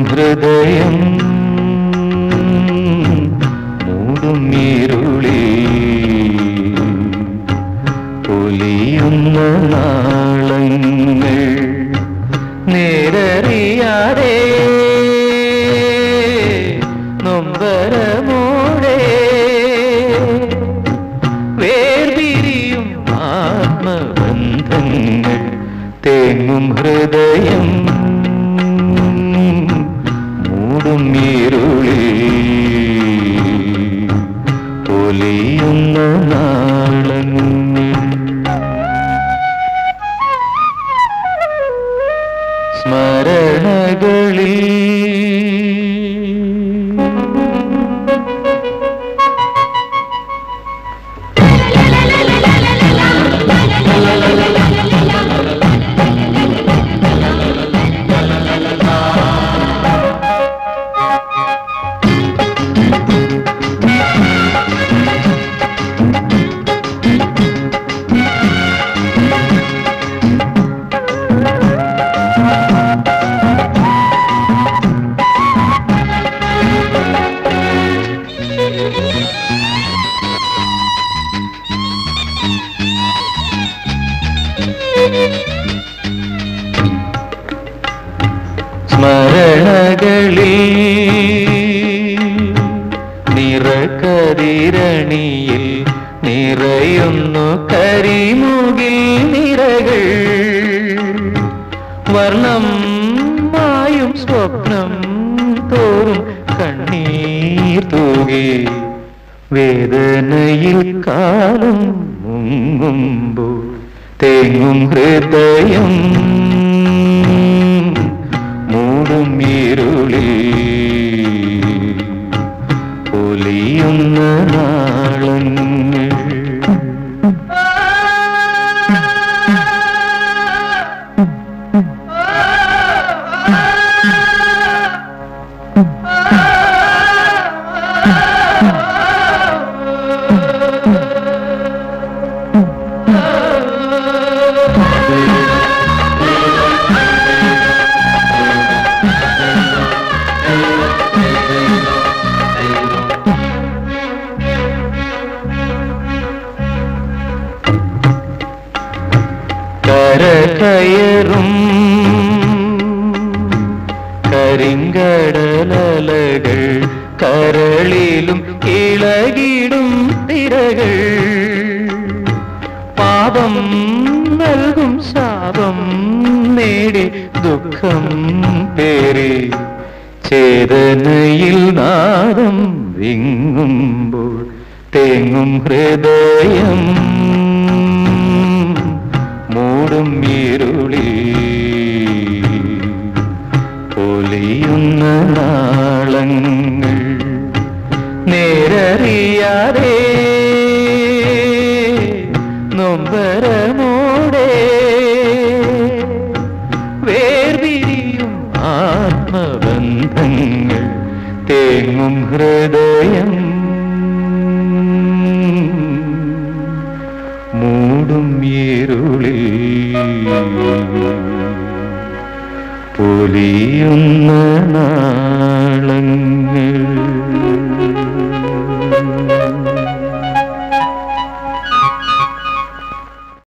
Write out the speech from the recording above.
ഹൃദയം മൂടും ഇരുളി പൊലിയുന്ന നാളങ്ങൾ നേരറിയാതെ നൊമ്പരമോടെ വേർപിരിയും ആത്മബന്ധങ്ങൾ തേങ്ങും ഹൃദയം മൂടും ഇരുളി പൊലിയുന്ന നാളങ്ങൾ സ്മരണകളിൽ സ്മരണകളിൽ നിറകതിരണിയിൽ നിറയുന്നു കരിമുകിൽ നിറകൾ വർണ്ണം മായും സ്വപ്നം തോറും കണ്ണീർ തൂകി വേദനയിൽ കാലം മുങ്ങുമ്പോൾ തേങ്ങും ഹൃദയം മൂടും ഇരുളി പൊലിയുന്ന നാളങ്ങൾ കരകയറും കരിങ്കടലകൾ കരളിലും ഇളകിടും തിരകൾ പാപം നൽകും ശാപം നേടി ദുഃഖം പേറി ചേതനയിൽ നാദം വിങ്ങുമ്പോൾ തേങ്ങും ഹൃദയം മൂടും ഇരുളി പൊലിയുന്ന നാളങ്ങൾ നേരറിയാതെ നൊമ്പരമോടെ വേർപിരിയും ആത്മബന്ധങ്ങൾ തേങ്ങും ഹൃദയം മൂടും ഇരുളി പൊലിയുന്ന നാളങ്ങൾ